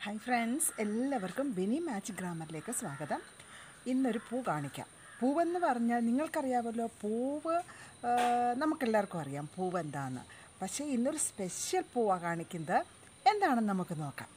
Hi friends എല്ലാവർക്കും ബെനി match ഗ്രാമറിലേക്ക് സ്വാഗതം ഇന്നൊരു പൂ കാണിക്കാം പൂവെന്ന് പറഞ്ഞാൽ നിങ്ങൾക്കറിയാമല്ലോ പൂവ് ആ, നമുക്കെല്ലാവർക്കും അറിയാം പൂവ് എന്താണെന്ന് പക്ഷേ ഇന്നൊരു സ്പെഷ്യൽ പൂവാണ് കാണിക്കുന്നത് എന്താണെന്ന് നമുക്ക് നോക്കാം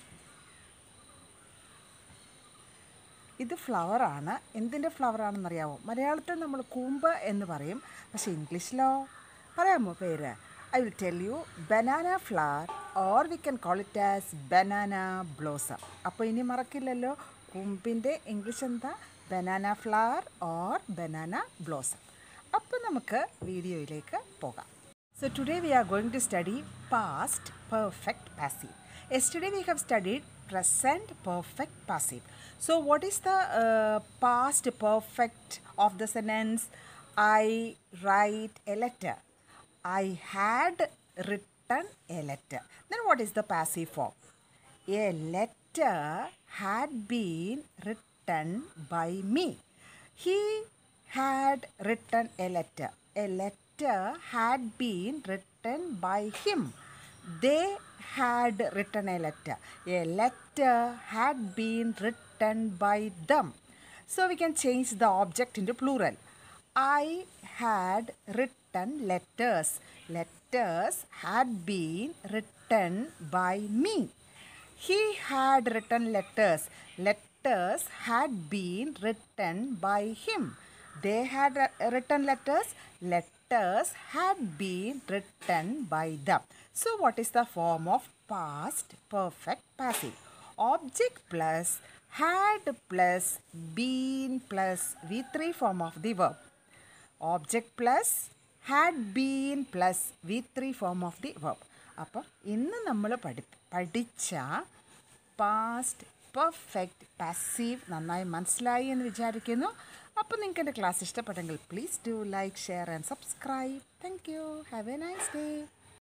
ഇത് ഫ്ലവറാണ് എന്തിൻ്റെ ഫ്ലവറാണെന്നറിയാമോ മലയാളത്തിൽ നമ്മൾ കൂമ്പ് എന്ന് പറയും പക്ഷേ ഇംഗ്ലീഷിലോ പറയാമോ പേര് I will tell you banana flower or we can call it as banana blossom അപ്പോൾ ഇനി മറക്കില്ലല്ലോ കൂമ്പിൻ്റെ ഇംഗ്ലീഷ് എന്താ banana flower or banana blossom അപ്പോൾ നമുക്ക് വീഡിയോയിലേക്ക് പോകാം So today we are going to study past perfect passive. Yesterday we have studied present perfect passive. So what is the uh, past perfect of the sentence? I write a letter. I had written a letter. Then what is the passive form? A letter had been written by me. He had written a letter. A letter had been written by him. They had written a letter. A letter had been written by them. So we can change the object into plural. I had written letters. Letters had been written by me. He had written letters. Letters had been written by him. They had uh, written letters. Letters had been written by them. So, what is the form of past perfect passive? Object plus had plus been plus V3 form of the verb. Object plus had been plus V three form of the verb അപ്പം ഇന്ന് നമ്മൾ പഠി പഠിച്ച past perfect passive നന്നായി മനസ്സിലായി എന്ന് വിചാരിക്കുന്നു അപ്പോൾ നിങ്ങൾക്ക് എൻ്റെ ക്ലാസ് ഇഷ്ടപ്പെട്ടെങ്കിൽ please do like share and subscribe thank you have a nice day